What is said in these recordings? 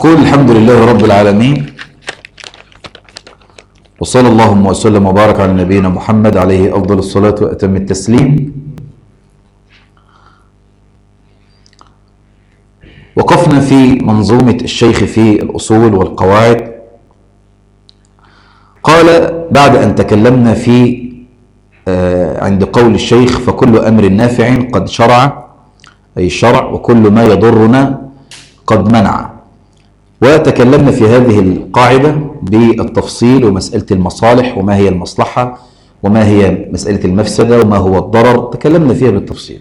أقول الحمد لله رب العالمين وصلى اللهم وسلم وبارك على نبينا محمد عليه أفضل الصلاة وأتم التسليم وقفنا في منظومة الشيخ في الأصول والقواعد قال بعد أن تكلمنا في آه، عند قول الشيخ فكل أمر نافع قد شرع أي الشرع وكل ما يضرنا قد منع وتكلمنا في هذه القاعدة بالتفصيل ومسألة المصالح وما هي المصلحة وما هي مسألة المفسدة وما هو الضرر تكلمنا فيها بالتفصيل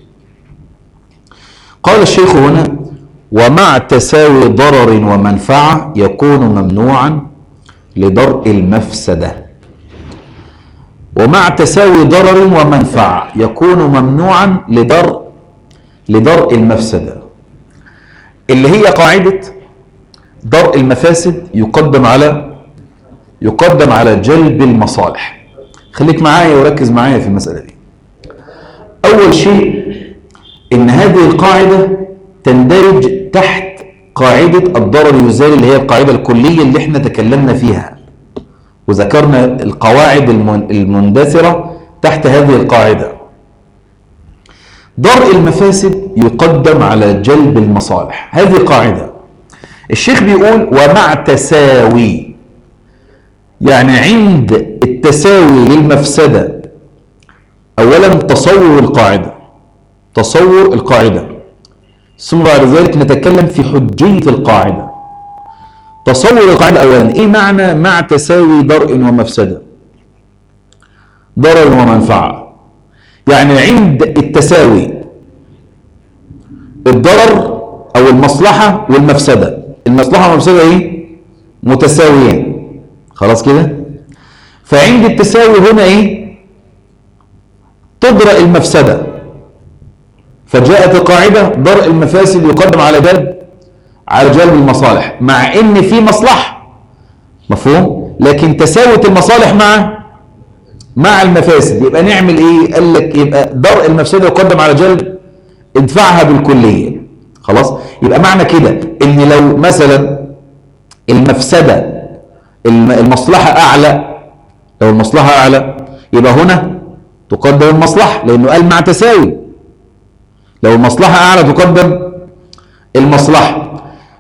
قال الشيخ هنا ومع تساوي ضرر ومنفعة يكون ممنوعا لدرء المفسدة ومع تساوي ضرر ومنفعة يكون ممنوعا لدرء لدرء المفسدة اللي هي قاعدة درء المفاسد يقدم على يقدم على جلب المصالح خليك معايا وركز معايا في المسألة دي أول شيء إن هذه القاعدة تندرج تحت قاعدة الضرر يزال اللي هي القاعدة الكلية اللي احنا تكلمنا فيها وذكرنا القواعد المن- المندثرة تحت هذه القاعدة درء المفاسد يقدم على جلب المصالح هذه قاعدة الشيخ بيقول ومع تساوي يعني عند التساوي للمفسدة أولا تصور القاعدة تصور القاعدة ثم بعد ذلك نتكلم في حجية القاعدة تصور القاعدة أولا إيه معنى مع تساوي درء ومفسدة ضرر ومنفعة يعني عند التساوي الضرر أو المصلحة والمفسدة المصلحة والمفسدة إيه متساويين خلاص كده فعند التساوي هنا إيه تدرأ المفسدة فجاءت القاعدة درء المفاسد يقدم على جلب على جلب المصالح مع ان في مصلحة مفهوم لكن تساوت المصالح مع مع المفاسد يبقى نعمل ايه قال لك يبقى درء المفسدة يقدم على جلب ادفعها بالكلية خلاص يبقى معنى كده ان لو مثلا المفسدة الم- المصلحة اعلى لو المصلحة اعلى يبقى هنا تقدم المصلحة لانه قال مع تساوي لو المصلحة أعلى تقدم المصلحة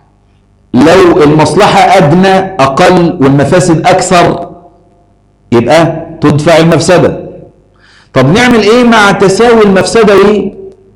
لو المصلحة أدنى أقل والمفاسد أكثر يبقى تدفع المفسدة طب نعمل إيه مع تساوي المفسدة إيه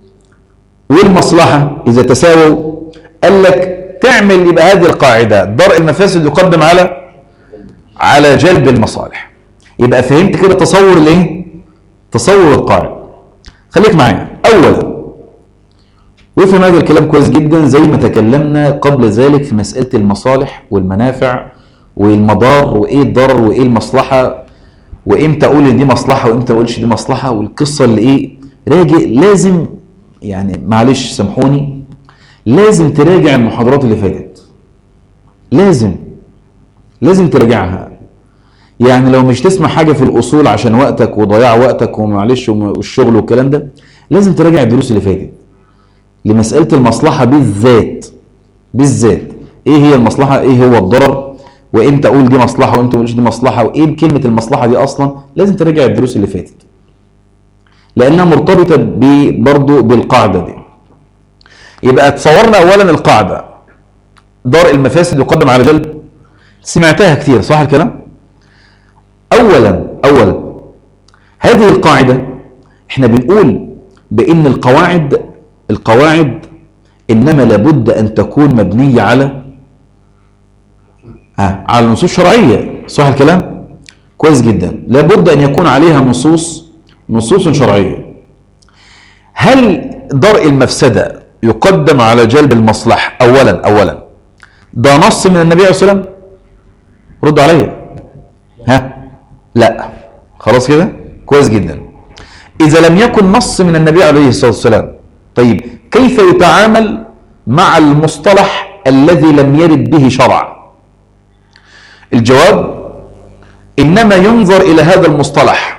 والمصلحة إذا تساووا قال لك تعمل يبقى هذه القاعدة درء المفاسد يقدم على على جلب المصالح يبقى فهمت كده تصور الايه تصور القاعدة خليك معايا أولا وافهم هذا الكلام كويس جدا زي ما تكلمنا قبل ذلك في مسألة المصالح والمنافع والمضار وايه الضرر وايه المصلحة وامتى اقول ان دي مصلحة وامتى اقولش دي مصلحة والقصة اللي ايه راجع لازم يعني معلش سامحوني لازم تراجع المحاضرات اللي فاتت لازم لازم تراجعها يعني لو مش تسمع حاجة في الأصول عشان وقتك وضياع وقتك ومعلش والشغل والكلام ده لازم تراجع الدروس اللي فاتت لمسألة المصلحة بالذات بالذات ايه هي المصلحة ايه هو الضرر وامتى اقول دي مصلحة وامتى اقولش دي مصلحة وايه كلمة المصلحة دي اصلا لازم تراجع الدروس اللي فاتت لانها مرتبطة ب- برضو بالقاعدة دي يبقى تصورنا اولا القاعدة درء المفاسد يقدم على جلب سمعتها كتير صح الكلام اولا اولا هذه القاعدة احنا بنقول بان القواعد القواعد انما لابد ان تكون مبنية على ها على نصوص شرعية صح الكلام كويس جدا لابد ان يكون عليها نصوص نصوص شرعية هل درء المفسدة يقدم على جلب المصلحة اولا اولا ده نص من النبي عليه الصلاة والسلام ردوا عليا ها لا خلاص كده كويس جدا إذا لم يكن نص من النبي عليه الصلاة والسلام طيب كيف يتعامل مع المصطلح الذي لم يرد به شرع الجواب إنما ينظر إلى هذا المصطلح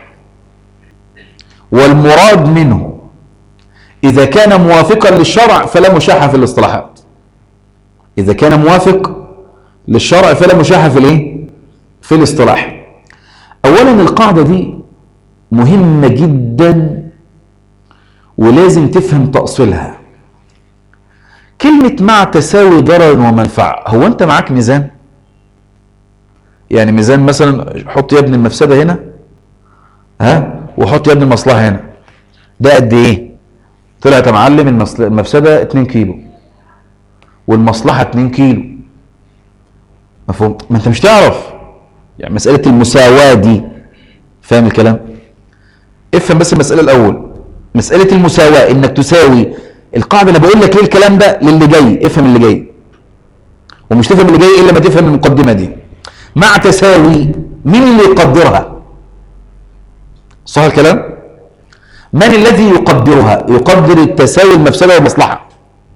والمراد منه إذا كان موافقا للشرع فلا مشاحة في الاصطلاحات إذا كان موافق للشرع فلا مشاحة في الايه في الاصطلاح اولا القاعدة دي مهمة جدا ولازم تفهم تأصيلها كلمة مع تساوي ضرر ومنفعة هو انت معاك ميزان يعني ميزان مثلا حط يا ابن المفسدة هنا ها وحط يا ابن المصلحة هنا ده قد ايه طلعت يا معلم المصل- المفسدة 2 كيلو والمصلحة 2 كيلو مفهوم ما انت مش تعرف يعني مسألة المساواة دي فاهم الكلام افهم بس المسألة الأول مسألة المساواة إنك تساوي القاعدة أنا بقول لك ليه الكلام ده للي جاي افهم اللي جاي ومش تفهم اللي جاي إلا ما تفهم المقدمة دي مع تساوي مين اللي يقدرها صح الكلام من الذي يقدرها يقدر التساوي المفسدة والمصلحة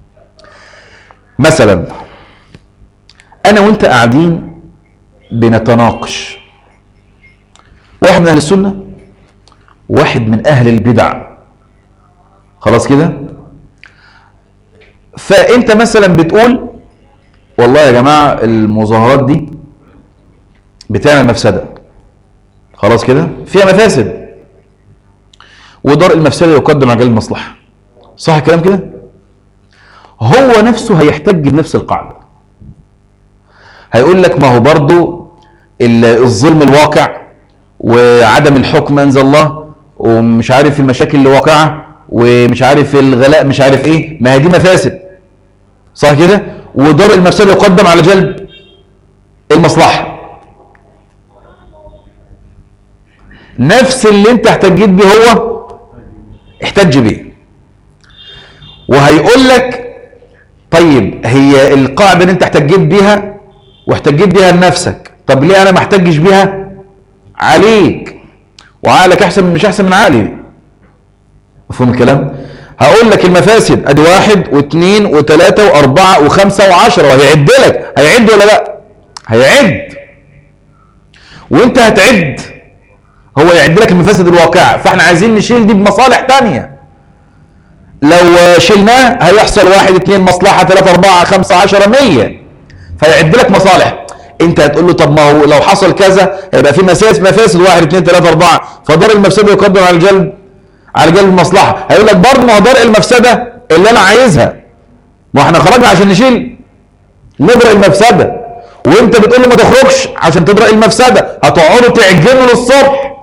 مثلا أنا وأنت قاعدين بنتناقش واحد من أهل السنة واحد من أهل البدع خلاص كده فأنت مثلا بتقول والله يا جماعة المظاهرات دي بتعمل مفسدة خلاص كده فيها مفاسد ودرء المفسدة يقدم على جلب المصلحة صح الكلام كده هو نفسه هيحتج بنفس القاعدة هيقول لك ما هو برضو ال- الظلم الواقع وعدم الحكم انزل الله ومش عارف المشاكل اللي واقعه ومش عارف الغلاء مش عارف ايه ما هي دي مفاسد صح كده ودرء المفسده يقدم على جلب المصلحه نفس اللي انت احتجيت بيه هو احتج بيه وهيقول لك طيب هي القاعده اللي انت احتجيت بيها واحتجيت بيها لنفسك طب ليه انا ما احتجش بيها عليك وعقلك احسن مش احسن من عقلي مفهوم الكلام هقول لك المفاسد ادي واحد واثنين وثلاثة واربعة وخمسة وعشرة وهيعد لك هيعد ولا لا هيعد وانت هتعد هو يعد لك المفاسد الواقعة فاحنا عايزين نشيل دي بمصالح تانية لو شلناه هيحصل واحد اثنين مصلحة ثلاثة اربعة خمسة عشرة مية فيعد لك مصالح انت هتقول له طب ما هو لو حصل كذا هيبقى في مفاسد مفاسد واحد اثنين ثلاثة اربعة فدار المفسدة يقدم على الجلب على جلب المصلحة هيقول لك برضه ما هو درء المفسدة اللي انا عايزها ما احنا خرجنا عشان نشيل ندرء المفسدة وانت بتقول له ما تخرجش عشان تدرأ المفسدة هتقعدوا تعجنوا للصبح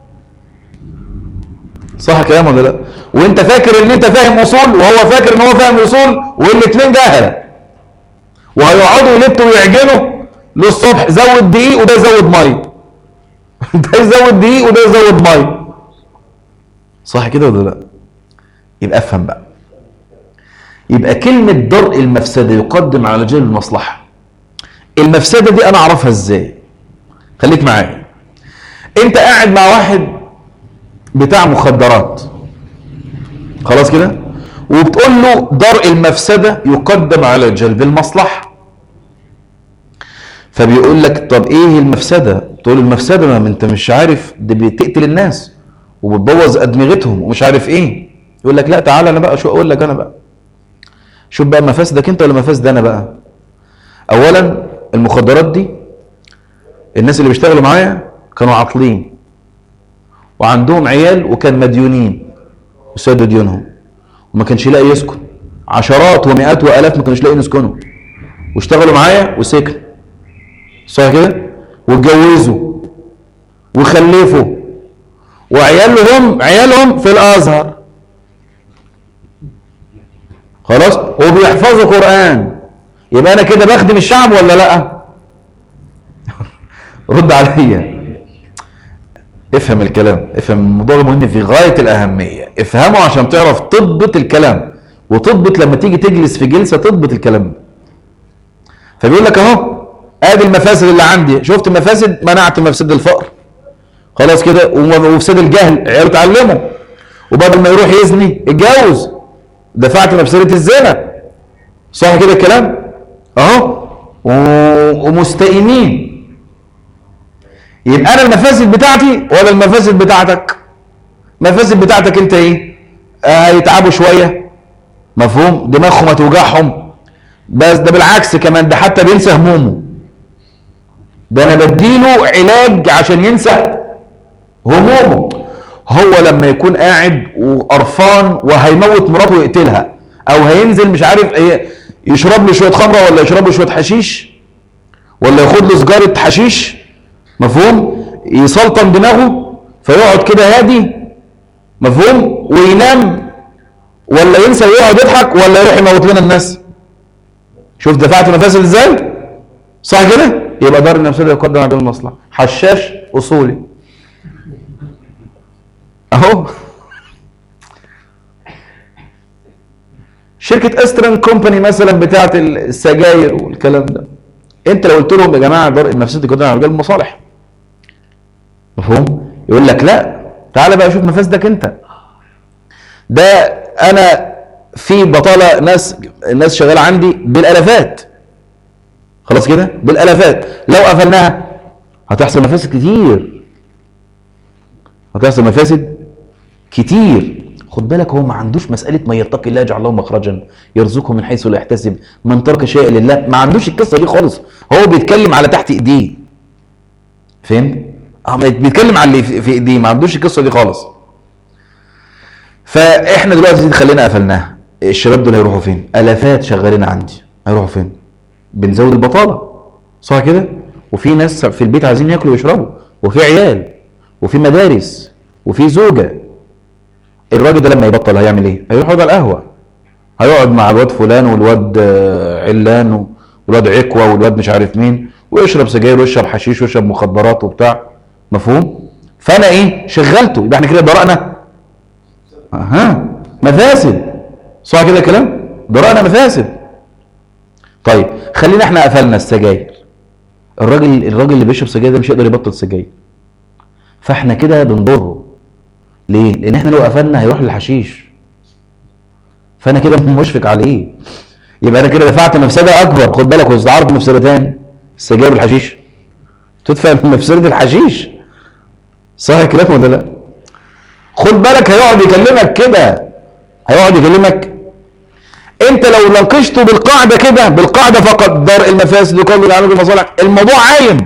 صح الكلام ولا لا وانت فاكر ان انت فاهم اصول وهو فاكر ان هو فاهم اصول والاثنين جهله وهيقعدوا يلتوا ويعجنوا للصبح زود دقيق وده يزود ميه ده يزود دقيق وده يزود ميه صح كده ولا لا يبقى افهم بقى يبقى كلمة درء المفسدة يقدم على جلب المصلحة المفسدة دي أنا أعرفها إزاي خليك معايا أنت قاعد مع واحد بتاع مخدرات خلاص كده وبتقول له درء المفسدة يقدم على جلب المصلحة فبيقول لك طب ايه المفسدة تقول المفسدة ما انت مش عارف دي بتقتل الناس وبتبوظ ادمغتهم ومش عارف ايه يقول لك لا تعالى انا بقى شو اقول لك انا بقى شوف بقى مفاسدك انت ولا مفاسد انا بقى اولا المخدرات دي الناس اللي بيشتغلوا معايا كانوا عاطلين وعندهم عيال وكان مديونين وسدوا ديونهم وما كانش يلاقي يسكن عشرات ومئات والاف ما كانوش لاقيين يسكنوا واشتغلوا معايا وسكن صح كده واتجوزوا وخلفوا وعيالهم عيالهم في الازهر خلاص وبيحفظوا قران يبقى انا كده بخدم الشعب ولا لا رد عليا افهم الكلام افهم الموضوع ده مهم في غايه الاهميه افهمه عشان تعرف تضبط الكلام وتضبط لما تيجي تجلس في جلسه تضبط الكلام فبيقول لك اهو ادي المفاسد اللي عندي شفت المفاسد منعت مفسد الفقر خلاص كده ومفسد الجهل عياله اتعلموا وبدل ما يروح يزني اتجوز دفعت مفسده الزنا صح كده الكلام اهو و- ومستئمين يبقى انا المفاسد بتاعتي ولا المفاسد بتاعتك المفاسد بتاعتك انت ايه آه يتعبوا شويه مفهوم دماغهم هتوجعهم بس ده بالعكس كمان ده حتى بينسى همومه ده انا بديله علاج عشان ينسى همومه هو لما يكون قاعد وقرفان وهيموت مراته ويقتلها او هينزل مش عارف ايه يشرب له شويه خمره ولا يشرب له شويه حشيش ولا ياخد له سجاره حشيش مفهوم يسلطن دماغه فيقعد كده هادي مفهوم وينام ولا ينسى ويقعد يضحك ولا يروح يموت لنا الناس شوف دفعت مفاسد ازاي صح كده يبقى دار النفسيه يقدم على المصلحه حشاش اصولي اهو شركه استرن كومباني مثلا بتاعه السجاير والكلام ده انت لو قلت لهم يا جماعه دار النفسيه يقدم على رجال المصالح مفهوم يقول لك لا تعالى بقى شوف مفاسدك انت ده انا في بطاله ناس الناس شغاله عندي بالالافات خلاص كده بالالافات لو قفلناها هتحصل مفاسد كتير هتحصل مفاسد كتير خد بالك هو ما عندوش مساله من يتقي الله يجعل له مخرجا يرزقه من حيث لا يحتسب من ترك شيء لله ما عندوش القصه دي خالص هو بيتكلم على تحت ايديه فهمت اه بيتكلم على اللي في ايديه ما عندوش القصه دي خالص فاحنا دلوقتي خلينا قفلناها الشباب دول هيروحوا فين الافات شغالين عندي هيروحوا فين بنزود البطاله صح كده وفي ناس في البيت عايزين ياكلوا ويشربوا وفي عيال وفي مدارس وفي زوجه الراجل ده لما يبطل هيعمل ايه هيروح يقعد على القهوه هيقعد مع الواد فلان والواد علان والواد عكوه والواد مش عارف مين ويشرب سجاير ويشرب حشيش ويشرب مخدرات وبتاع مفهوم فانا ايه شغلته يبقى احنا كده ضرأنا اها مفاسد صح كده الكلام ضرأنا مفاسد طيب خلينا احنا قفلنا السجاير الراجل الراجل اللي بيشرب سجاير ده مش هيقدر يبطل سجاير فاحنا كده بنضره ليه لان احنا لو قفلنا هيروح للحشيش فانا كده مشفق عليه يبقى انا كده دفعت مفسده اكبر خد بالك واستعرض مفسدتين السجاير والحشيش تدفع مفسده الحشيش صح الكلام ولا لا خد بالك هيقعد يكلمك كده هيقعد يكلمك انت لو ناقشته بالقاعده كده بالقاعده فقط درء المفاسد يقابل العمل بالمصالح الموضوع عايم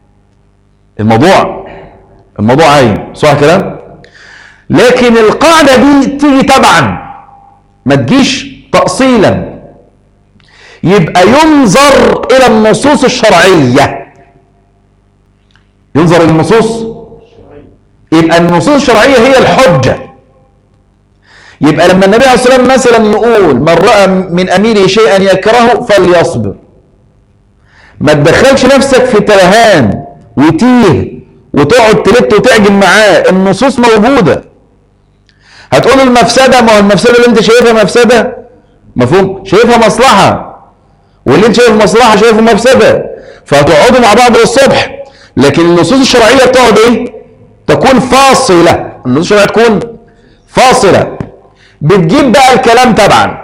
الموضوع الموضوع عايم صح كلام لكن القاعده دي تيجي تبعا ما تجيش تأصيلا يبقى ينظر الى النصوص الشرعيه ينظر الى النصوص يبقى النصوص الشرعيه هي الحجه يبقى لما النبي عليه الصلاه والسلام مثلا يقول من راى من اميره شيئا يكرهه فليصبر ما تدخلش نفسك في تلهان وتيه وتقعد تلت وتعجن معاه النصوص موجوده هتقول المفسده ما هو المفسده اللي انت شايفها مفسده مفهوم شايفها مصلحه واللي انت شايفه مصلحه شايفه مفسده فهتقعدوا مع بعض الصبح لكن النصوص الشرعيه بتقعد ايه تكون فاصله النصوص الشرعيه تكون فاصله بتجيب بقى الكلام تبعا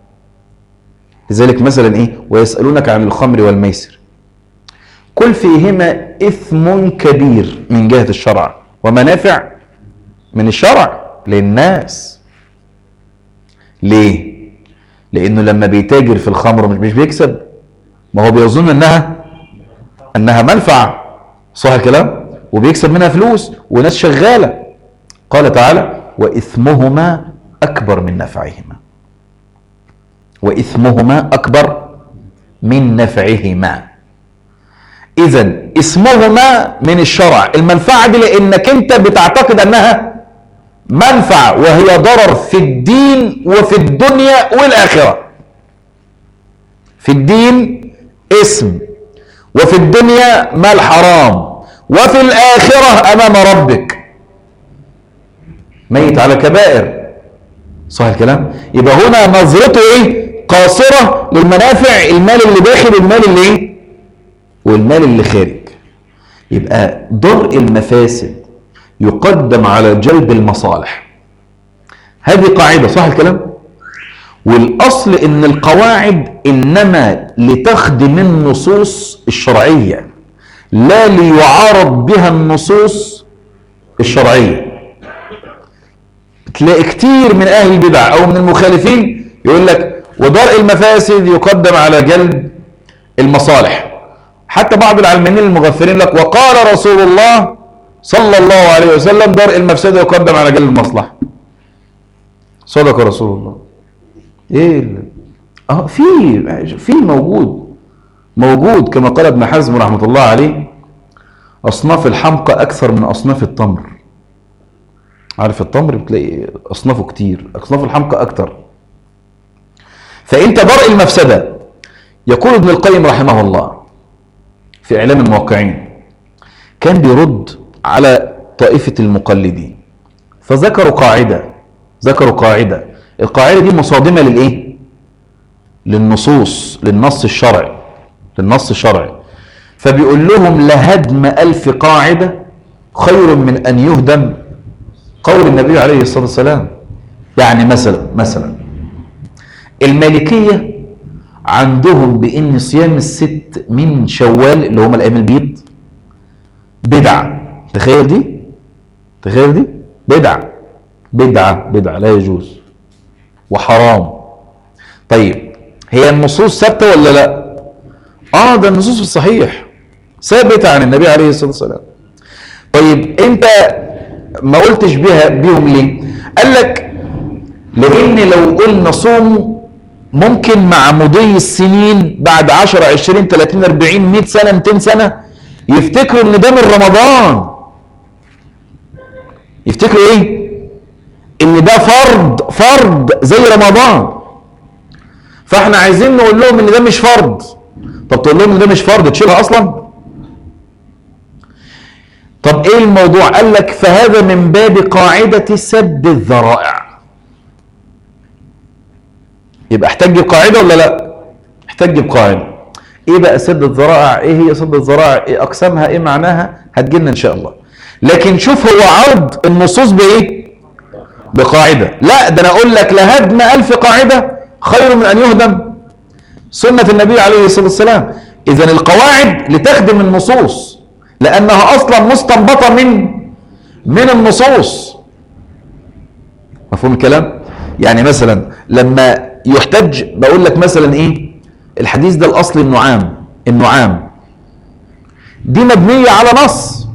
لذلك مثلا ايه ويسألونك عن الخمر والميسر كل فيهما إثم كبير من جهة الشرع ومنافع من الشرع للناس ليه لانه لما بيتاجر في الخمر مش بيكسب ما هو بيظن انها انها منفعه صح الكلام وبيكسب منها فلوس وناس شغاله قال تعالى واثمهما أكبر من نفعهما وإثمهما أكبر من نفعهما إذا اسمهما من الشرع المنفعة دي لأنك أنت بتعتقد أنها منفعة وهي ضرر في الدين وفي الدنيا والآخرة في الدين اسم وفي الدنيا مال حرام وفي الآخرة أمام ربك ميت على كبائر صح الكلام يبقى هنا نظرته ايه قاصرة للمنافع المال اللي داخل والمال اللي ايه والمال اللي خارج يبقى درء المفاسد يقدم على جلب المصالح هذه قاعدة صح الكلام والأصل إن القواعد إنما لتخدم النصوص الشرعية لا ليعارض بها النصوص الشرعية تلاقي كتير من اهل البدع او من المخالفين يقول لك ودرء المفاسد يقدم على جلب المصالح حتى بعض العلمانيين المغفلين لك وقال رسول الله صلى الله عليه وسلم درء المفسدة يقدم على جلب المصلحة صدق رسول الله ايه ال- اه في في موجود موجود كما قال ابن حزم رحمه الله عليه اصناف الحمقى اكثر من اصناف التمر عارف التمر بتلاقي اصنافه كتير اصناف الحمقى اكتر فانت درء المفسده يقول ابن القيم رحمه الله في اعلام الموقعين كان بيرد على طائفه المقلدين فذكروا قاعده ذكروا قاعده القاعده دي مصادمه للايه للنصوص للنص الشرعي للنص الشرعي فبيقول لهم لهدم ألف قاعدة خير من أن يهدم قول النبي عليه الصلاة والسلام يعني مثلا مثلا المالكية عندهم بأن صيام الست من شوال اللي هم الأيام البيض بدعة تخيل دي تخيل دي بدعة بدعة بدعة لا يجوز وحرام طيب هي النصوص ثابتة ولا لا اه ده النصوص في الصحيح ثابتة عن النبي عليه الصلاة والسلام طيب انت ما قلتش بيها بيهم ليه قال لك لان لو قلنا صوم ممكن مع مضي السنين بعد 10 20 30 40 100 سنة 200 سنة يفتكروا ان ده من رمضان يفتكروا ايه ان ده فرض فرض زي رمضان فاحنا عايزين نقول لهم ان ده مش فرض طب تقول لهم ان ده مش فرض تشيلها اصلا طب ايه الموضوع قال لك فهذا من باب قاعدة سد الذرائع يبقى احتج بقاعدة ولا لا احتج بقاعدة ايه بقى سد الذرائع ايه هي سد الذرائع ايه اقسامها ايه معناها هتجيلنا ان شاء الله لكن شوف هو عرض النصوص بايه بقاعدة لا ده انا اقول لك لهدم الف قاعدة خير من ان يهدم سنة النبي عليه الصلاة والسلام اذا القواعد لتخدم النصوص لانها اصلا مستنبطة من من النصوص مفهوم الكلام يعني مثلا لما يحتج بقول لك مثلا ايه الحديث ده الاصل النعام النعام دي مبنية على نص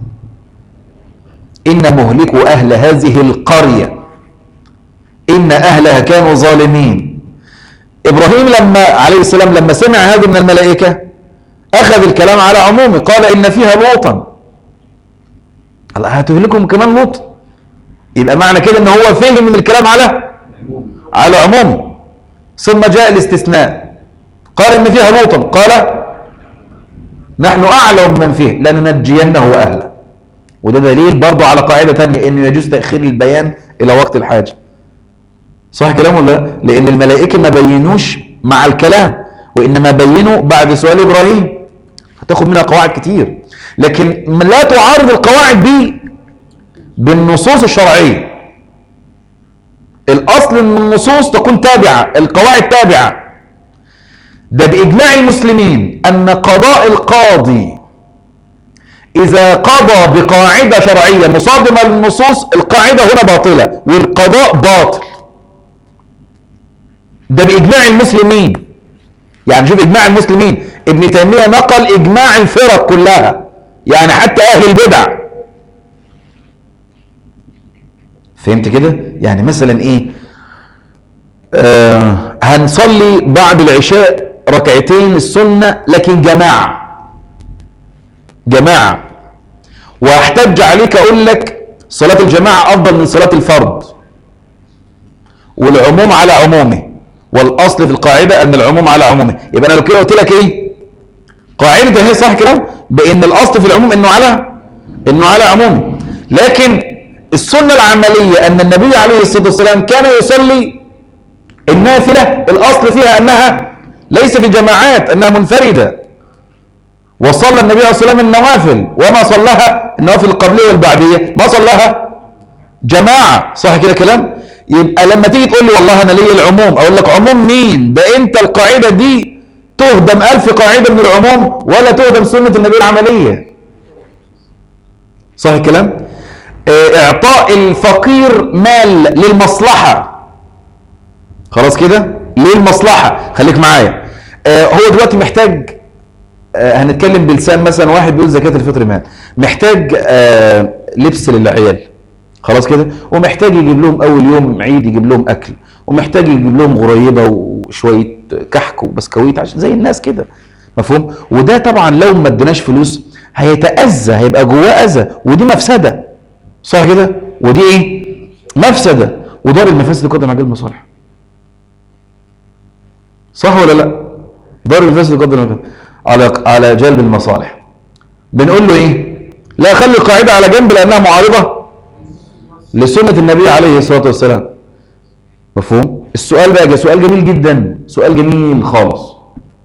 إن مهلكوا أهل هذه القرية إن أهلها كانوا ظالمين إبراهيم لما عليه السلام لما سمع هذا من الملائكة أخذ الكلام على عمومه قال إن فيها لوطا الله هتهلكهم كمان لوط يبقى معنى كده ان هو فهم من الكلام على على عمومه ثم جاء الاستثناء قال ان فيها لوطا قال نحن اعلم من فيه لننجينه واهله وده دليل برضه على قاعده ثانيه ان يجوز تاخير البيان الى وقت الحاجه صح كلام ولا لا؟ لان الملائكه ما بينوش مع الكلام وانما بينوا بعد سؤال ابراهيم هتاخد منها قواعد كتير لكن لا تعارض القواعد دي بالنصوص الشرعيه الاصل ان النصوص تكون تابعه القواعد تابعه ده باجماع المسلمين ان قضاء القاضي اذا قضى بقاعده شرعيه مصادمه للنصوص القاعده هنا باطله والقضاء باطل ده باجماع المسلمين يعني شوف اجماع المسلمين ابن تيميه نقل اجماع الفرق كلها يعني حتى اهل البدع فهمت كده يعني مثلا ايه آه هنصلي بعد العشاء ركعتين السنه لكن جماعه جماعه واحتج عليك اقول لك صلاه الجماعه افضل من صلاه الفرض والعموم على عمومه والاصل في القاعده ان العموم على عمومه يبقى انا لو كده قلت لك ايه قاعده هي صح كده بان الاصل في العموم انه على انه على عمومه لكن السنه العمليه ان النبي عليه الصلاه والسلام كان يصلي النافله الاصل فيها انها ليس في جماعات انها منفرده وصلى النبي عليه الصلاه والسلام النوافل وما صلاها النوافل القبليه والبعديه ما صلاها جماعه صح كده كلام يبقى لما تيجي تقول لي والله انا ليا العموم اقول لك عموم مين ده انت القاعده دي تهدم ألف قاعده من العموم ولا تهدم سنه النبي العمليه صح الكلام اه اعطاء الفقير مال للمصلحه خلاص كده للمصلحه خليك معايا اه هو دلوقتي محتاج آه هنتكلم بلسان مثلا واحد بيقول زكاه الفطر مال محتاج آه لبس للعيال خلاص كده ومحتاج يجيب لهم اول يوم عيد يجيب لهم اكل ومحتاج يجيب لهم غريبه وشويه كحك وبسكويت عشان زي الناس كده مفهوم وده طبعا لو ما اديناش فلوس هيتاذى هيبقى جواه اذى ودي مفسده صح كده ودي ايه مفسده ودار المفاسد يقدم على جلب المصالح صح ولا لا دار المفاسد يقدم على على جلب المصالح بنقول له ايه لا خلي القاعده على جنب لانها معارضه لسنه النبي عليه الصلاه والسلام مفهوم السؤال بقى سؤال جميل جدا سؤال جميل خالص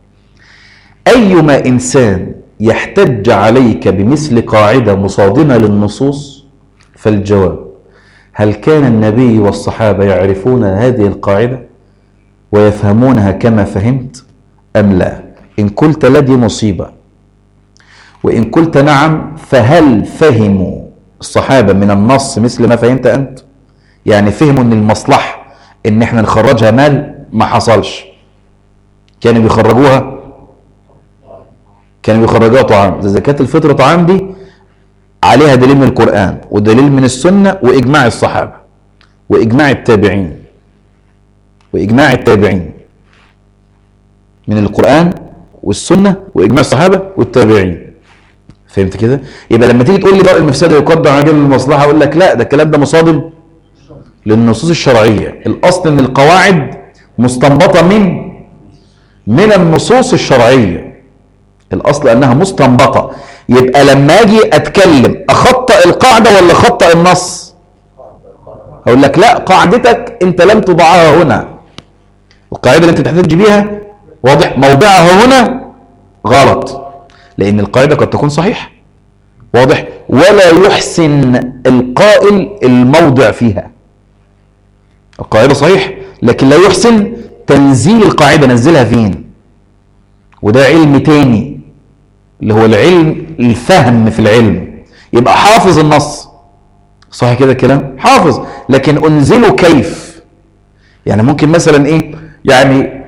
ايما انسان يحتج عليك بمثل قاعده مصادمه للنصوص فالجواب هل كان النبي والصحابه يعرفون هذه القاعده ويفهمونها كما فهمت ام لا ان قلت لا دي مصيبه وان قلت نعم فهل فهموا الصحابه من النص مثل ما فهمت انت يعني فهموا ان المصلحه ان احنا نخرجها مال ما حصلش كانوا بيخرجوها كانوا بيخرجوها طعام زي زكاة الفطر طعام دي عليها دليل من القرآن ودليل من السنة وإجماع الصحابة وإجماع التابعين وإجماع التابعين من القرآن والسنة وإجماع الصحابة والتابعين فهمت كده؟ يبقى لما تيجي تقول لي رأي المفسدة يقدم على جانب المصلحة أقول لك لا ده الكلام ده مصادم للنصوص الشرعية الأصل أن القواعد مستنبطة من من النصوص الشرعية الأصل أنها مستنبطة يبقى لما أجي أتكلم أخطأ القاعدة ولا أخطأ النص أقول لك لا قاعدتك أنت لم تضعها هنا القاعدة اللي أنت تحتاج بيها واضح موضعها هنا غلط لأن القاعدة قد تكون صحيحة واضح ولا يحسن القائل الموضع فيها القاعدة صحيح لكن لا يحسن تنزيل القاعدة نزلها فين وده علم تاني اللي هو العلم الفهم في العلم يبقى حافظ النص صح كده الكلام حافظ لكن انزله كيف يعني ممكن مثلا ايه يعني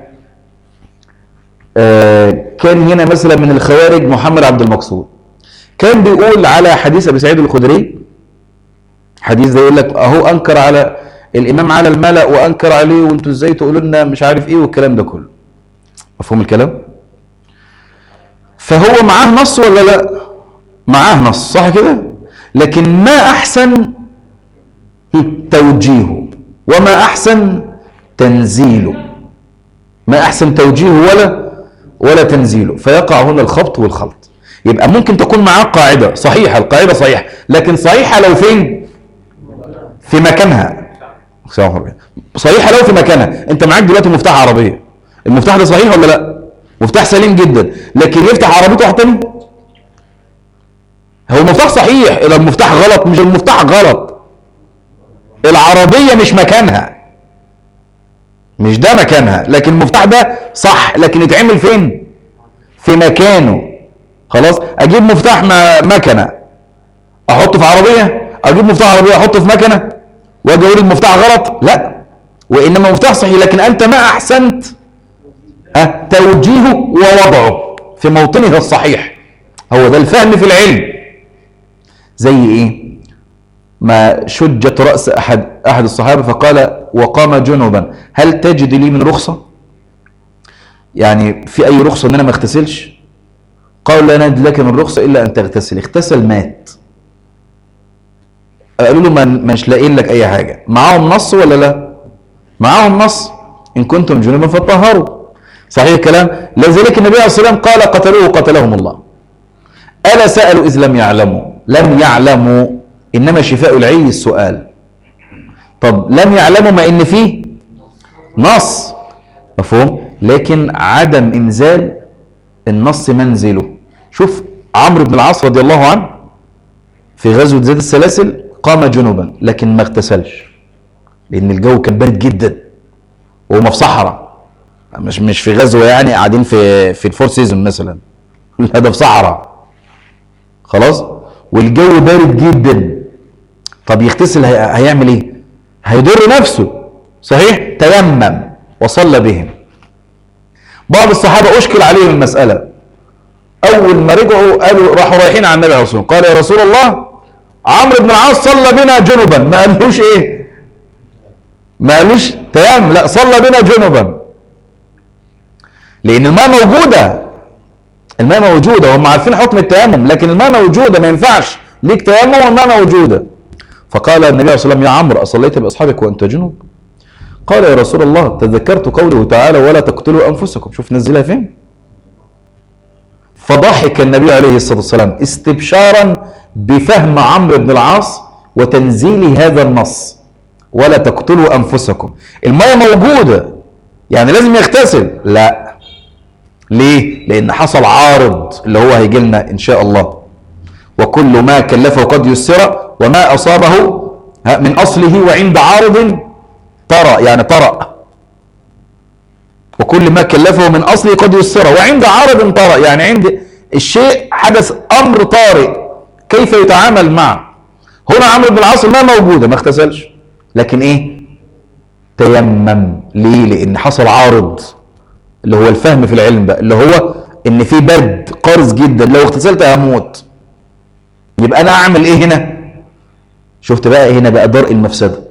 آه كان هنا مثلا من الخوارج محمد عبد المقصود كان بيقول على حديث ابي سعيد الخدري حديث ده يقول لك اهو انكر على الامام على الملأ وانكر عليه وانتوا ازاي تقولوا لنا مش عارف ايه والكلام ده كله مفهوم الكلام فهو معاه نص ولا لا معاه نص صح كده لكن ما احسن توجيهه وما احسن تنزيله ما احسن توجيهه ولا ولا تنزيله فيقع هنا الخبط والخلط يبقى ممكن تكون معاه قاعده صحيحه القاعده صحيحه لكن صحيحه لو فين في مكانها صحيحه لو في مكانها انت معاك دلوقتي مفتاح عربيه المفتاح ده صحيح ولا لا مفتاح سليم جدا لكن يفتح عربيته واحد تاني هو المفتاح صحيح اذا المفتاح غلط مش المفتاح غلط العربيه مش مكانها مش ده مكانها لكن المفتاح ده صح لكن يتعمل فين في مكانه خلاص اجيب مفتاح مكنه احطه في عربيه اجيب مفتاح عربيه احطه في مكنه واجي اقول المفتاح غلط لا وانما مفتاح صحيح لكن انت ما احسنت أه توجيهه ووضعه في موطنه الصحيح هو ده الفهم في العلم زي ايه ما شجت راس احد احد الصحابه فقال وقام جنبا هل تجد لي من رخصه يعني في اي رخصه ان انا ما اغتسلش قال لا نجد لك من رخصه الا ان تغتسل اغتسل مات قالوا له مش لاقيين لك اي حاجه معاهم نص ولا لا معاهم نص ان كنتم جنبا فطهروا صحيح الكلام لذلك النبي عليه الصلاه والسلام قال قتلوه قتلهم الله الا سالوا اذ لم يعلموا لم يعلموا انما شفاء العي السؤال طب لم يعلموا ما ان فيه نص مفهوم لكن عدم انزال النص منزله شوف عمرو بن العاص رضي الله عنه في غزوه زيد السلاسل قام جنبا لكن ما اغتسلش لان الجو كان بارد جدا وهم في صحراء مش مش في غزوه يعني قاعدين في في الفور سيزون مثلا لا ده في صحراء خلاص والجو بارد جدا طب يغتسل هي... هيعمل ايه هيضر نفسه صحيح تيمم وصلى بهم بعض الصحابه اشكل عليهم المساله اول ما رجعوا قالوا راحوا رايحين على النبي عليه الصلاه والسلام قال يا رسول الله عمرو بن العاص صلى بنا جنبا ما قالوش ايه ما قالوش تيام لا صلى بنا جنبا لان الماء موجوده الماء موجوده هم عارفين حكم التيمم لكن الماء موجوده ما ينفعش ليك تيمم والماء موجوده فقال النبي عليه الصلاه والسلام يا عمرو اصليت باصحابك وانت جنب قال يا رسول الله تذكرت قوله تعالى ولا تقتلوا انفسكم شوف نزلها فين فضحك النبي عليه الصلاه والسلام استبشارا بفهم عمرو بن العاص وتنزيل هذا النص ولا تقتلوا انفسكم الميه موجوده يعني لازم يغتسل لا ليه لان حصل عارض اللي هو هيجي لنا ان شاء الله وكل ما كلفه قد يسر وما اصابه من اصله وعند عارض طرأ يعني طرأ وكل ما كلفه من اصله قد يسر وعند عارض طرأ يعني عند الشيء حدث امر طارئ كيف يتعامل معه هنا عمرو بن العاص ما موجوده ما اغتسلش لكن ايه تيمم ليه لان حصل عارض اللي هو الفهم في العلم بقى اللي هو ان في برد قارس جدا لو اغتسلت هموت يبقى انا اعمل ايه هنا شفت بقى هنا بقى درء المفسده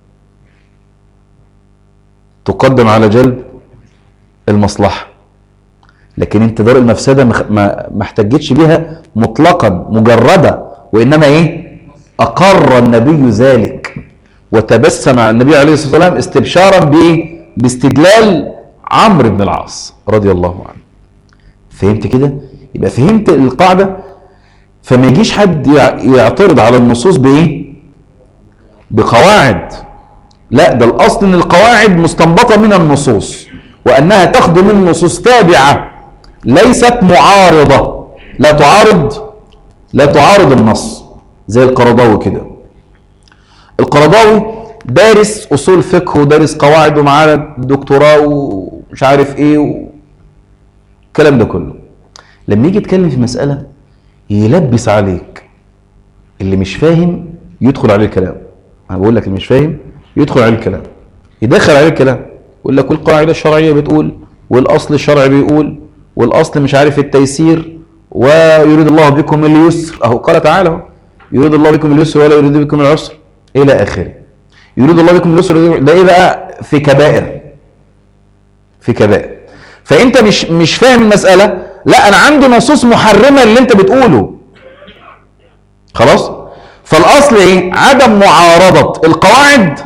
تقدم على جلب المصلحه لكن انت درء المفسده ما ما احتجتش بيها مطلقا مجرده وانما ايه اقر النبي ذلك وتبسم النبي عليه الصلاه والسلام استبشارا بايه باستدلال عمرو بن العاص رضي الله عنه فهمت كده يبقى فهمت القاعده فما يجيش حد يعترض على النصوص بايه بقواعد لا ده الاصل ان القواعد مستنبطه من النصوص وانها تخدم من نصوص تابعه ليست معارضه لا تعارض لا تعارض النص زي القرضاوي كده القرضاوي دارس اصول فقه ودارس قواعد ومعاه دكتوراه ومش عارف ايه الكلام ده كله لما يجي يتكلم في مساله يلبس عليك اللي مش فاهم يدخل عليه الكلام انا بقول لك اللي مش فاهم يدخل عليه الكلام يدخل عليه الكلام يقول لك والقاعده الشرعيه بتقول والاصل الشرعي بيقول والاصل مش عارف التيسير ويريد الله بكم اليسر اهو قال تعالى يريد الله بكم اليسر ولا يريد بكم العسر الى اخره يريد الله بكم اليسر ده ايه بقى في كبائر في كبائر فانت مش مش فاهم المساله لا انا عندي نصوص محرمه اللي انت بتقوله خلاص فالاصل ايه عدم معارضه القواعد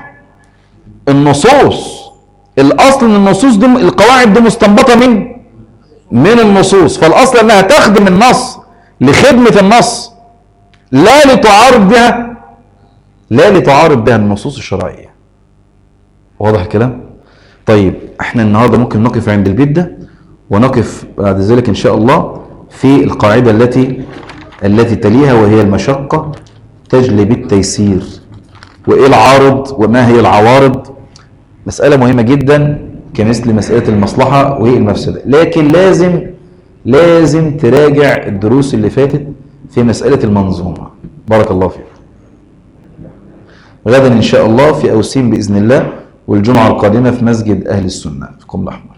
النصوص الاصل ان النصوص دي القواعد دي مستنبطه من من النصوص فالاصل انها تخدم النص لخدمه النص لا لتعارض بها لا لتعارض بها النصوص الشرعيه واضح الكلام طيب احنا النهارده ممكن نقف عند البيت ده ونقف بعد ذلك ان شاء الله في القاعده التي التي تليها وهي المشقه تجلب التيسير وايه العارض وما هي العوارض مساله مهمه جدا كمثل مساله المصلحه والمفسده لكن لازم لازم تراجع الدروس اللي فاتت في مساله المنظومه بارك الله فيك غدا ان شاء الله في اوسين باذن الله والجمعه القادمه في مسجد اهل السنه فيكم رحمه